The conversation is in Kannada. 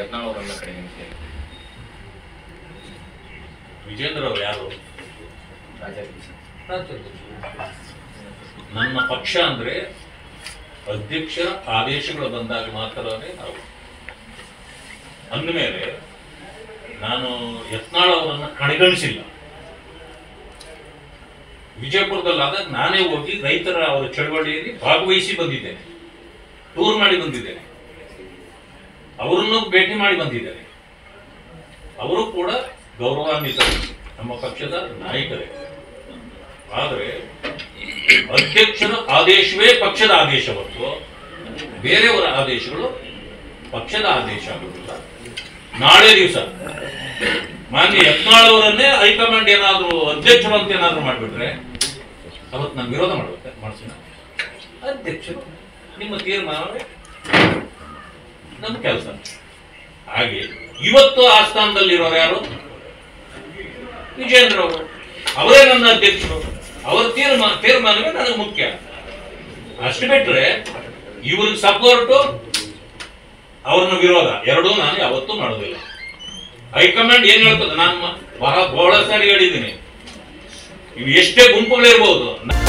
ಯತ್ನಾಳ್ ಅವರೆಲ್ಲ ಕಡೆಗಣಿಸಿ ವಿಜೇಂದ್ರ ಅವರು ಯಾರು ರಾಜ್ಯಾಧ್ಯಕ್ಷ ನನ್ನ ಪಕ್ಷ ಅಂದ್ರೆ ಅಧ್ಯಕ್ಷರ ಆದೇಶಗಳು ಬಂದಾಗ ಮಾತ್ರನೇ ನಾವು ಅಂದಮೇಲೆ ನಾನು ಯತ್ನಾಳ್ ಅವರನ್ನ ಕಡೆಗಣಿಸಿಲ್ಲ ವಿಜಯಪುರದಲ್ಲಾದಾಗ ನಾನೇ ಹೋಗಿ ರೈತರ ಅವರ ಚಳವಳಿಯಲ್ಲಿ ಭಾಗವಹಿಸಿ ಬಂದಿದ್ದೇನೆ ಟೂರ್ ಮಾಡಿ ಬಂದಿದ್ದೇನೆ ಅವರನ್ನು ಭೇಟಿ ಮಾಡಿ ಬಂದಿದ್ದೇನೆ ಅವರು ಕೂಡ ಗೌರವಾನ್ವಿತರು ನಮ್ಮ ಪಕ್ಷದ ನಾಯಕರೇ ಆದರೆ ಅಧ್ಯಕ್ಷರ ಆದೇಶವೇ ಪಕ್ಷದ ಆದೇಶ ಹೊರತು ಬೇರೆಯವರ ಆದೇಶಗಳು ಪಕ್ಷದ ಆದೇಶ ಆಗುವುದಿಲ್ಲ ನಾಳೆ ದಿವಸ ಮಾನ್ಯ ಯತ್ನಾಳ್ ಅವರನ್ನೇ ಹೈಕಮಾಂಡ್ ಏನಾದ್ರು ಅಧ್ಯಕ್ಷರು ಅಂತ ಏನಾದ್ರು ಮಾಡಿಬಿಟ್ರೆ ಅವತ್ತು ನಾನು ವಿರೋಧ ಮಾಡ್ಬೇಕು ಮಾಡ್ತೀನಿ ಅಧ್ಯಕ್ಷರು ನಿಮ್ಮ ತೀರ್ಮಾನವೇ ನಮ್ಮ ಕೆಲಸ ಹಾಗೆ ಇವತ್ತು ಆ ಸ್ಥಾನದಲ್ಲಿರೋರು ಯಾರು ವಿಜೇಂದ್ರ ಅವರು ಅವರೇ ನನ್ನ ಅಧ್ಯಕ್ಷರು ಅವರ ತೀರ್ಮಾನ ತೀರ್ಮಾನವೇ ನನಗೆ ಮುಖ್ಯ ಅಷ್ಟು ಬಿಟ್ರೆ ಇವ್ರಿಗೆ ಸಪೋರ್ಟು ಅವ್ರನ್ನ ವಿರೋಧ ಎರಡೂ ನಾನು ಯಾವತ್ತೂ ಮಾಡೋದಿಲ್ಲ ಹೈಕಮಾಂಡ್ ಏನ್ ಹೇಳ್ತದೆ ನಾನು ಬಹಳ ಬಹಳ ಸಾರಿ ಹೇಳಿದ್ದೀನಿ ಇವು ಎಷ್ಟೇ ಗುಂಪುಗಳಿರ್ಬೋದು